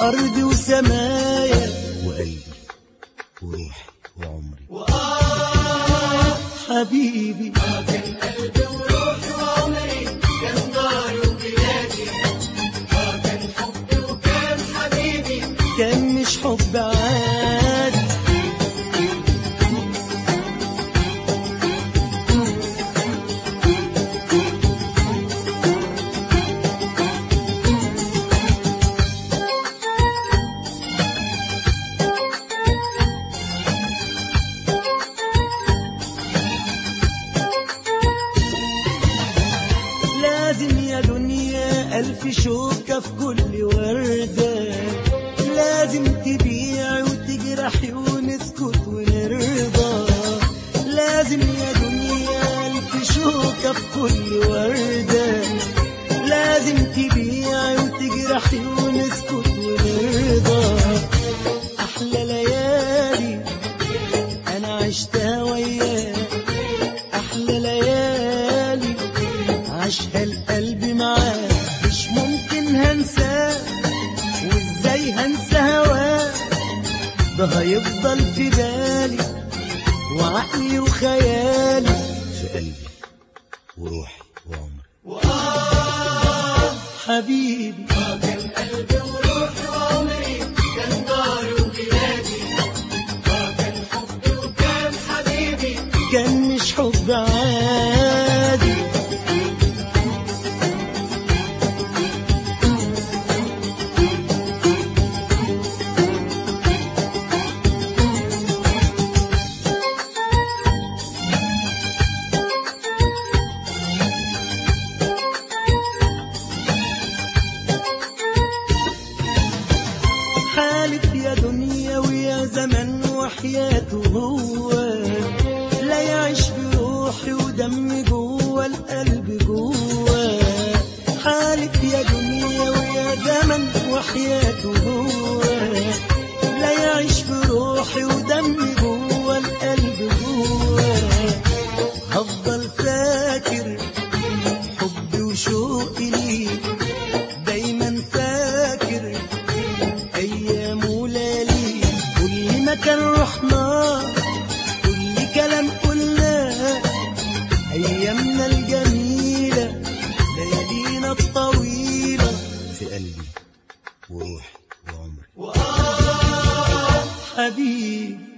أرض وسمايا وقلبي وروحي وعمري حبيبي كان مش حب عادي لازم يا دنيا ألف شوكة في كل وردة لازم تبيع وتجرح ونسكت ونرضى لازم يا دنيا ألف شوكة في كل وردة لازم تبيع وتجرح ونسكت ونرضى أحلى ليالي أنا عشتها وياك أحلى ليالي عاشها القلب معاك مش ممكن هنساه وازاي هنسى هواك ده هيفضل في بالي وعقلي وخيالي في قلبي وروحي وعمري حبيبي كان مش حب عادي حالف يا دنيا ويا زمن وحياته هو لا يعيش بروحي ودم جوه القلب جوه حالف يا دنيا ويا زمن وحياته هو لا يعيش بروحي ودم جوه القلب جوه هفضل فاكر حبي وشوقي ليك دايما فاكر ايام وليالي كل مكان رحنا كل كلام قلناه ايامنا الجميله ليالينا الطويله في قلبي وروحي وعمري حبيبي